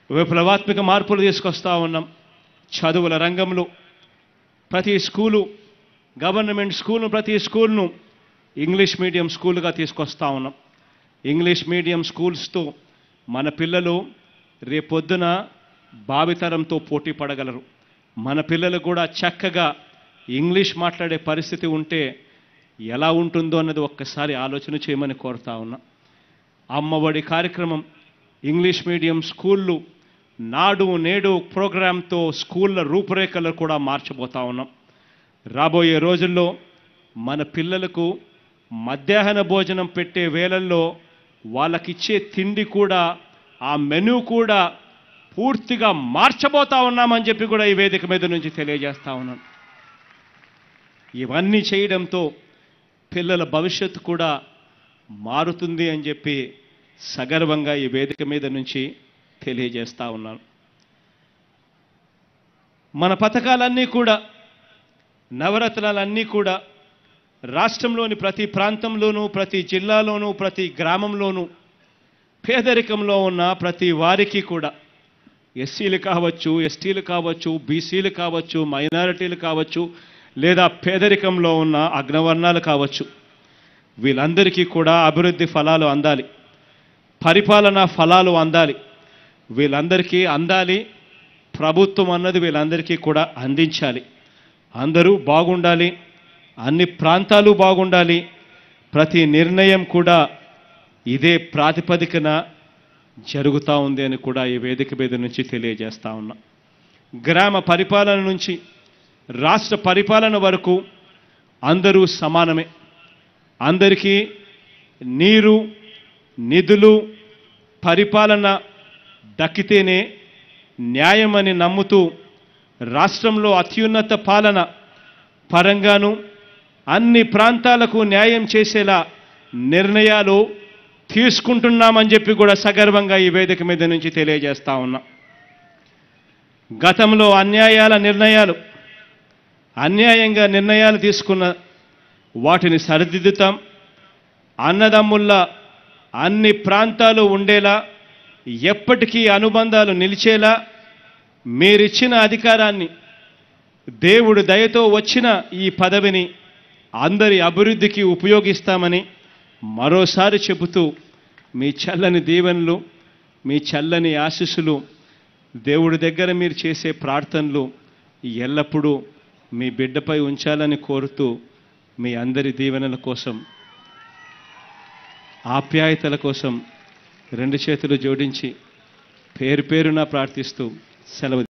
విప్లవాత్మక మార్పులు తీసుకొస్తా ఉన్నాం చదువుల రంగంలో ప్రతి స్కూలు గవర్నమెంట్ స్కూల్ను ప్రతి స్కూల్ను ఇంగ్లీష్ మీడియం స్కూల్గా తీసుకొస్తా ఉన్నాం ఇంగ్లీష్ మీడియం స్కూల్స్తో మన పిల్లలు రేపొద్దున భావితరంతో పోటీ పడగలరు మన పిల్లలు కూడా చక్కగా ఇంగ్లీష్ మాట్లాడే పరిస్థితి ఉంటే ఎలా ఉంటుందో అన్నది ఒక్కసారి ఆలోచన చేయమని కోరుతా ఉన్నా అమ్మఒడి కార్యక్రమం ఇంగ్లీష్ మీడియం స్కూళ్ళు నాడు నేడు ప్రోగ్రాంతో స్కూళ్ళ రూపురేఖలు కూడా మార్చబోతా ఉన్నాం రాబోయే రోజుల్లో మన పిల్లలకు మధ్యాహ్న భోజనం పెట్టే వేళల్లో వాళ్ళకిచ్చే తిండి కూడా ఆ మెనూ కూడా పూర్తిగా మార్చబోతా ఉన్నామని చెప్పి కూడా ఈ వేదిక మీద నుంచి తెలియజేస్తా ఉన్నాను ఇవన్నీ చేయడంతో పిల్లల భవిష్యత్తు కూడా మారుతుంది అని చెప్పి సగర్వంగా ఈ వేదిక మీద నుంచి తెలియజేస్తా ఉన్నాను మన పథకాలన్నీ కూడా నవరత్నాలన్నీ కూడా రాష్ట్రంలోని ప్రతి ప్రాంతంలోనూ ప్రతి జిల్లాలోనూ ప్రతి గ్రామంలోనూ పేదరికంలో ఉన్న ప్రతి వారికి కూడా ఎస్సీలు కావచ్చు ఎస్టీలు కావచ్చు బీసీలు కావచ్చు మైనారిటీలు కావచ్చు లేదా పేదరికంలో ఉన్న అగ్నవర్ణాలు కావచ్చు వీళ్ళందరికీ కూడా అభివృద్ధి ఫలాలు అందాలి పరిపాలన ఫలాలు అందాలి వీళ్ళందరికీ అందాలి ప్రభుత్వం అన్నది వీళ్ళందరికీ కూడా అందించాలి అందరూ బాగుండాలి అన్ని ప్రాంతాలు బాగుండాలి ప్రతి నిర్ణయం కూడా ఇదే ప్రాతిపదికన జరుగుతూ ఉంది అని కూడా ఈ వేదిక మీద నుంచి తెలియజేస్తా ఉన్నా గ్రామ పరిపాలన నుంచి రాష్ట్ర పరిపాలన వరకు అందరూ సమానమే అందరికీ నీరు నిధులు పరిపాలన దక్కితేనే న్యాయమని నమ్ముతూ రాష్ట్రంలో అత్యున్నత పాలన పరంగాను అన్ని ప్రాంతాలకు న్యాయం చేసేలా నిర్ణయాలు తీసుకుంటున్నామని చెప్పి కూడా సగర్వంగా ఈ వేదిక మీద నుంచి తెలియజేస్తా ఉన్నా గతంలో అన్యాయాల నిర్ణయాలు అన్యాయంగా నిర్ణయాలు తీసుకున్న వాటిని సరిదిద్దుతాం అన్నదమ్ముల్లా అన్ని ప్రాంతాలు ఉండేలా ఎప్పటికీ అనుబంధాలు నిలిచేలా మీరిచ్చిన అధికారాన్ని దేవుడు దయతో వచ్చిన ఈ పదవిని అందరి అభివృద్ధికి ఉపయోగిస్తామని మరోసారి చెబుతూ మీ చల్లని దీవెనలు మీ చల్లని ఆశీస్సులు దేవుడి దగ్గర మీరు చేసే ప్రార్థనలు ఎల్లప్పుడూ మీ బిడ్డపై ఉంచాలని కోరుతూ మీ అందరి దీవెనల కోసం ఆప్యాయతల కోసం రెండు చేతులు జోడించి పేరు పేరున ప్రార్థిస్తూ సెలవు